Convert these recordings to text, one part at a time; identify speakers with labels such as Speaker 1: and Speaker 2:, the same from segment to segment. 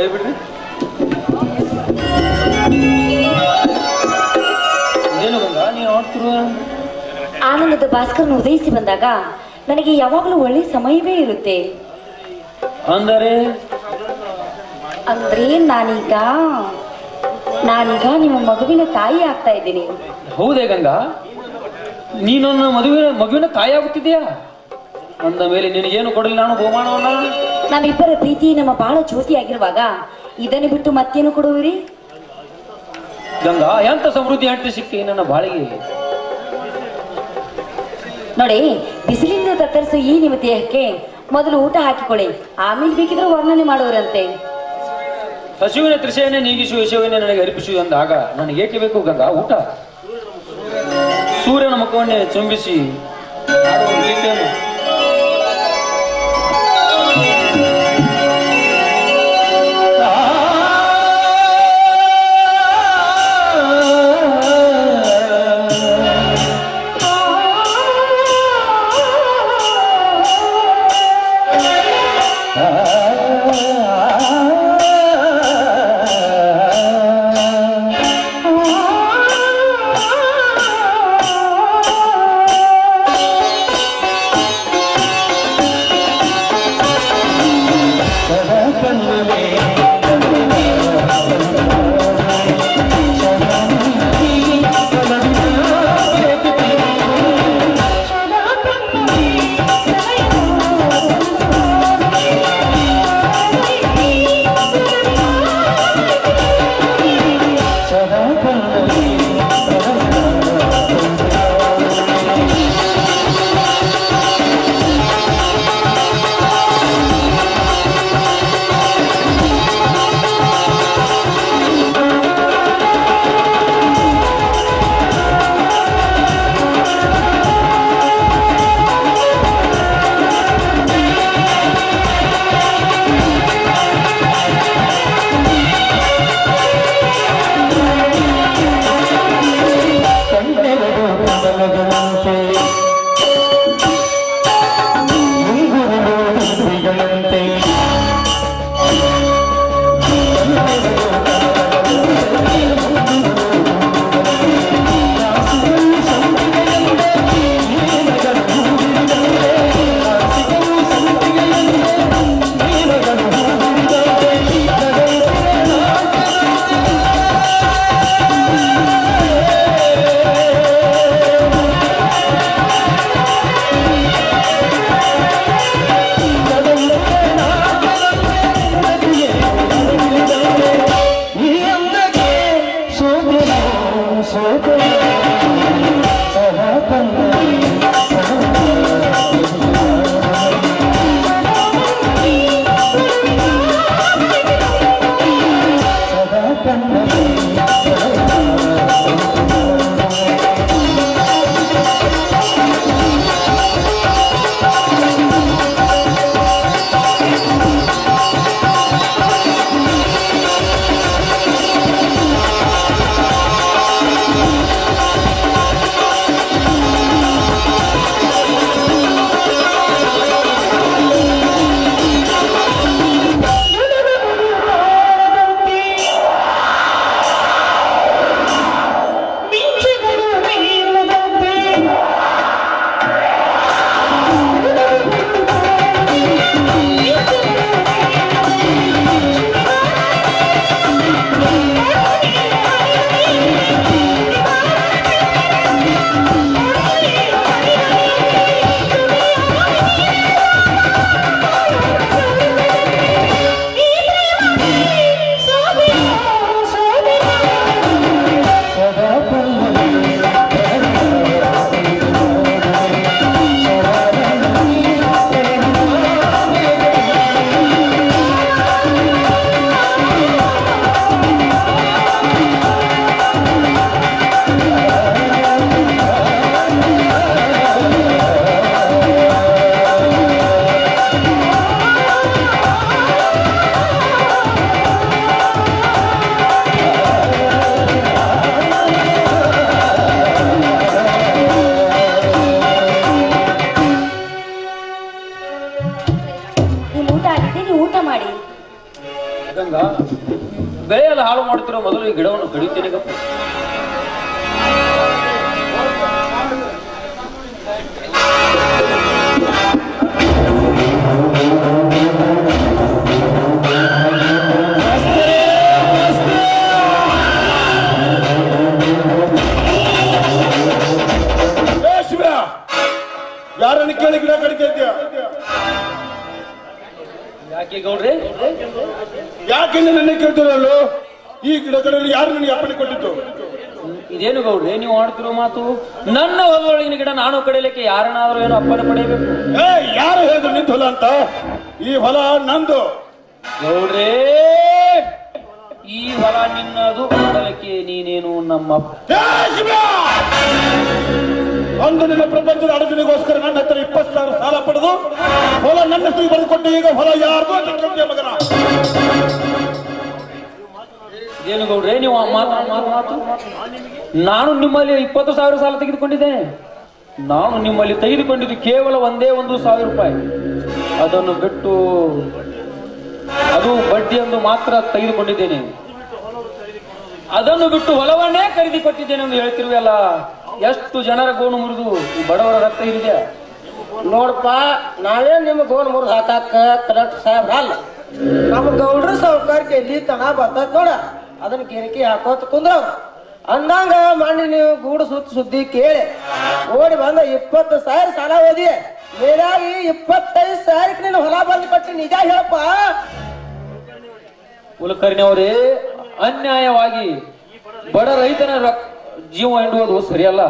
Speaker 1: ಕೈ ಬಿಡ್ರಿ ಏನು ಗಂಗಾ ನೀನು ನೋಡ್ತಿರುವ
Speaker 2: ಆನಂದದ ಭಾಸ್ಕರನು ಉದಯಿಸಿ ಬಂದಾಗ ನನಗೆ ಯಾವಾಗಲೂ ಒಳ್ಳೆ ಸಮಯವೇ ಇರುತ್ತೆ
Speaker 1: ಅಂದರೆ
Speaker 2: ಅಂದ್ರೆ ನಾನೀಗ ನಾನೀಗ ನಿಮ್ಮ ಮಗುವಿನ ತಾಯಿ ಆಗ್ತಾ ಇದ್ದೀನಿ
Speaker 1: ಹೌದೇ ಗಂಗಾ ನೀನು ನನ್ನ ಮದುವೆ ಮಗುವಿನ ತಾಯಿ ಆಗುತ್ತಿದೆಯಾ ಅಂದ ಮೇಲೆ ನಿನಗೇನು ಕೊಡಲಿ ನಾನು ಬಹುಮಾನವನ್ನ
Speaker 2: ನಮ್ಮಿಬ್ಬರ ಪ್ರೀತಿ ನಮ್ಮ ಬಹಳ ಜ್ಯೋತಿ ಆಗಿರುವಾಗ ಇದನ್ನು ಬಿಟ್ಟು ಮತ್ತೇನು ಕೊಡುವಿರಿ
Speaker 1: ಗಂಗಾ ಎಂತ ಸಮೃದ್ಧಿ ಹಂಟಿ ಸಿಕ್ಕಿ ನನ್ನ ಬಾಳಿಗೆ
Speaker 2: ನೋಡಿ ಬಿಸಿಲಿಂದ ತತ್ತರಿಸು ಈ ನಿಮ್ಮ ದೇಹಕ್ಕೆ ಮೊದಲು ಊಟ ಹಾಕಿಕೊಳ್ಳಿ ಆಮೇಲೆ ಬೇಕಿದ್ರೆ ವರ್ಣನೆ ಮಾಡುವರಂತೆ
Speaker 1: ಹಸುವಿನ ತೃಷೆಯನ್ನೇ ನೀಗಿಸುವ ವಿಷಯವನ್ನೇ ನನಗೆ ಅರ್ಪಿಸು ಅಂದಾಗ ನನಗೆ ಏಕೆ ಬೇಕು ಗಂಗಾ ಊಟ ಸೂರ್ಯನ ಮುಖವನ್ನೇ ಚುಂಬಿಸಿ ಆಡುವ ಗೀತೆಯನ್ನು
Speaker 3: ಿ
Speaker 1: ಹಾಳು ಮಾಡ್ತಿರೋ ಮೊದಲು ಈ ಗಿಡವನ್ನು ಕಡಿತೇನೆ ಗಪ್ಪ
Speaker 3: ಏ ಶಿವ ಯಾರನ್ನು ಕೇಳಿ ಗಿಡ ಕಡಿತಾ ಇದ್ಯಾ
Speaker 1: ಯಾಕೆ ಗೌಡ್ರೆ
Speaker 3: ಯಾಕೆ ನನ್ನ ಕೇಳ್ತಿರಲ್ಲು ಈ ಗಿಡ ಕಡೆಯಲ್ಲಿ ಯಾರು ನನಗೆ ಅಪ್ಪಣೆ ಕೊಟ್ಟಿದ್ದು
Speaker 1: ಇದೇನು ಗೌಡ್ರೆ ನೀವು ಆಡ್ತಿರೋ ಮಾತು ನನ್ನ ಹೊಲದೊಳಗಿನ ಗಿಡ ನಾನು ಕಡಿಲಿಕ್ಕೆ ಯಾರನ್ನಾದ್ರೂ ಏನೋ ಅಪ್ಪನೆ ಪಡೆಯಬೇಕು
Speaker 3: ಏ ಯಾರು ಹೇಳಿದ್ರು ನಿಂತ ಹೊಲ ಅಂತ ಈ ಹೊಲ ನಂದು
Speaker 1: ಗೌಡ್ರೆ ಈ ಹೊಲ ನಿನ್ನದು ಕಡಲಕ್ಕೆ ನೀನೇನು ನಮ್ಮ ಅಪ್ಪ
Speaker 3: ಏ ಶಿವ ಅಂದು ನಿನ್ನ ಪ್ರಪಂಚದ ಅಡಚಣೆಗೋಸ್ಕರ ನನ್ನ ಹತ್ರ ಇಪ್ಪತ್ತು ಸಾವಿರ ಸಾಲ ಪಡೆದು ಹೊಲ ನನ್ನ ಹೆಸರಿಗೆ ಬರೆದುಕೊಟ್ಟು ಈಗ ಹೊಲ ಯಾರ್ದು ಅಂತ ಕೇಳ್ತೀಯ ಮಗನ
Speaker 1: ಏನು ಗೌಡ್ರೆ ನೀವು ಆ ಮಾತು ಮಾತು ಮಾತು ನಾನು ನಿಮ್ಮಲ್ಲಿ ಇಪ್ಪತ್ತು ಸಾವಿರ ಸಾಲ ತೆಗೆದುಕೊಂಡಿದ್ದೇನೆ ನಾನು ನಿಮ್ಮಲ್ಲಿ ತೆಗೆದುಕೊಂಡಿದ್ದು ಕೇವಲ ಒಂದೇ ಒಂದು ಸಾವಿರ ರೂಪಾಯಿ ಅದನ್ನು ಬಿಟ್ಟು ಅದು ಬಡ್ಡಿಯನ್ನು ಮಾತ್ರ ತೆಗೆದುಕೊಂಡಿದ್ದೇನೆ ಅದನ್ನು ಬಿಟ್ಟು ಹೊಲವನ್ನೇ ಖರೀದಿ ಕೊಟ್ಟಿದ್ದೇನೆ ಎಂದು ಹೇಳ್ತಿರುವಲ್ಲ ಎಷ್ಟು ಜನರ ಗೋಣು ಮುರಿದು ಈ ಬಡವರ ರಕ್ತ ಹಿಡಿದೆ
Speaker 4: ನೋಡಪ್ಪ ನಾವೇನ್ ನಿಮ್ ಗೋಲ್ ಮುರಿದು ಹಾಕಾಕ ಕರೆಕ್ಟ್ ಸಾಹೇಬ್ರ ಅಲ್ಲ ನಮ್ಮ ಗೌಡ್ರ ಸಾವುಕಾರಕ್ಕೆ ಎಲ್ಲಿ ತನ ಬರ್ತದ ನೋಡ ಅದನ್ನ ಕಿರಿಕಿ ಹಾಕೋತ ಕುಂದ್ರವ್ ಅಂದಂಗ ಮಾಡಿ ನೀವು ಗೂಡು ಸುತ್ತ ಸುದ್ದಿ ಕೇಳಿ ಓಡಿ ಬಂದ ಇಪ್ಪತ್ತು ಸಾವಿರ ಸಾಲ ಓದಿ ಮೇಲಾಗಿ ಇಪ್ಪತ್ತೈದು ಸಾವಿರಕ್ಕೆ ನೀನು ಹೊಲ ಬಂದು ಕೊಟ್ಟು ನಿಜ ಹೇಳಪ್ಪ
Speaker 1: ಕುಲಕರ್ಣಿಯವರೇ ಅನ್ಯಾಯವಾಗಿ ಬಡ ರೈತನ ರಕ್- ಜೀವ ಹಿಂಡುವುದು ಸರಿಯಲ್ಲ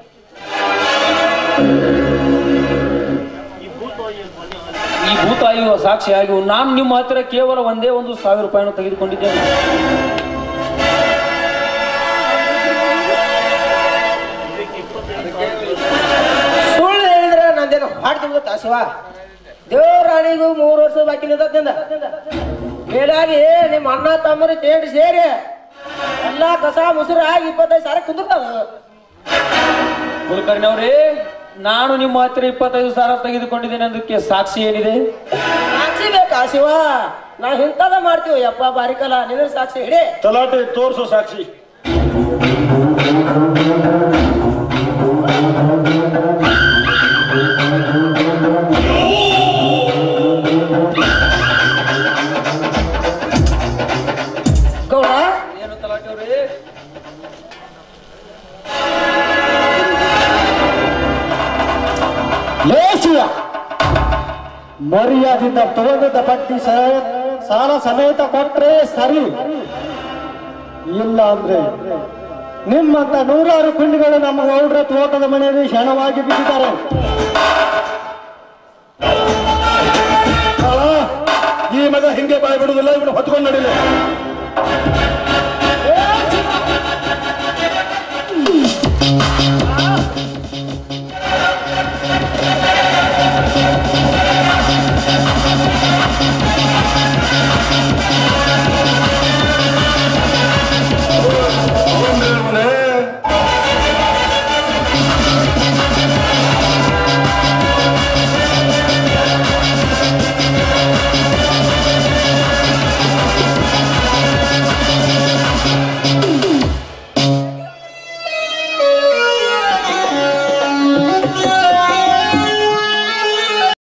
Speaker 1: ಈ ಭೂತಾಯಿಯ ಸಾಕ್ಷಿಯಾಗಿ ನಾನು ನಿಮ್ಮ ಹತ್ತಿರ ಕೇವಲ ಒಂದೇ ಒಂದು ಸಾವಿರ ರೂಪಾಯಿನ ತೆಗೆದುಕೊಂಡಿದ್ದೇನೆ
Speaker 4: ಸುಳ್ಳು ಹೇಳಿದ್ರೆ ನಂದೇನು ಹಾಡ್ತಿ ಗೊತ್ತಾ ಶಿವ ದೇವರಾಣಿಗೂ ಮೂರು ವರ್ಷ ಬಾಕಿ ನಿಂತದಿಂದ ಮೇಲಾಗಿ ನಿಮ್ಮ ಅಣ್ಣ ತಮ್ಮರು ತೇಡಿ ಸೇರಿ ಎಲ್ಲಾ ಕಸ ಮುಸುರು ಆಗಿ ಇಪ್ಪತ್ತೈದು ಸಾವಿರ ಕುಂದಿರ್ತಾವ
Speaker 1: ಕುಲಕರ್ಣಿಯವರೇ ನಾನು ನಿಮ್ಮ ಹತ್ತಿರ ಇಪ್ಪತ್ತೈದು ಸಾವಿರ ತೆಗೆದುಕೊಂಡಿದ್ದೇನೆ ಅದಕ್ಕೆ ಸಾಕ್ಷಿ ಏನಿದೆ
Speaker 4: ಸಾಕ್ಷಿ ಬೇಕಾ ಶಿವ ನಾವ್ ಇಂಥದ ಮಾಡ್ತೀವಿ ಯಪ್ಪ ಬಾರಿಕಲ್ಲ ನಿನ್ನ ಸಾಕ್ಷಿ ಹಿಡಿ
Speaker 3: ತಲಾಟೆ ತೋರ್ಸೋ ಸಾಕ್ಷಿ
Speaker 4: ಗೌಡ
Speaker 1: ಏನು ತಲಾಟೆಯವರೇ
Speaker 5: ಲೇಸಿಯ ಮರ್ಯಾದಿಂದ ತಗೊಂಡದ ಬಡ್ಡಿ ಸ- ಸಾಲ ಸಮೇತ ಕೊಟ್ರೆ ಸರಿ ಇಲ್ಲ ಅಂದ್ರೆ ನಿಮ್ಮಂತ ನೂರಾರು ಕುಂಡಿಗಳು ನಮ್ಮ ಗೌಡ್ರ ತೋಟದ ಮನೆಯಲ್ಲಿ ಶಣವಾಗಿ ಬಿದ್ದಿದ್ದಾರೆ
Speaker 3: ಕಾಳ, ಈ ಮಗ ಹಿಂಗೆ ಬಾಯ್ ಬಿಡುದಿಲ್ಲ ಇವನು ಹೊತ್ಕೊಂಡು ನಡಿಲಿ
Speaker 4: ಏ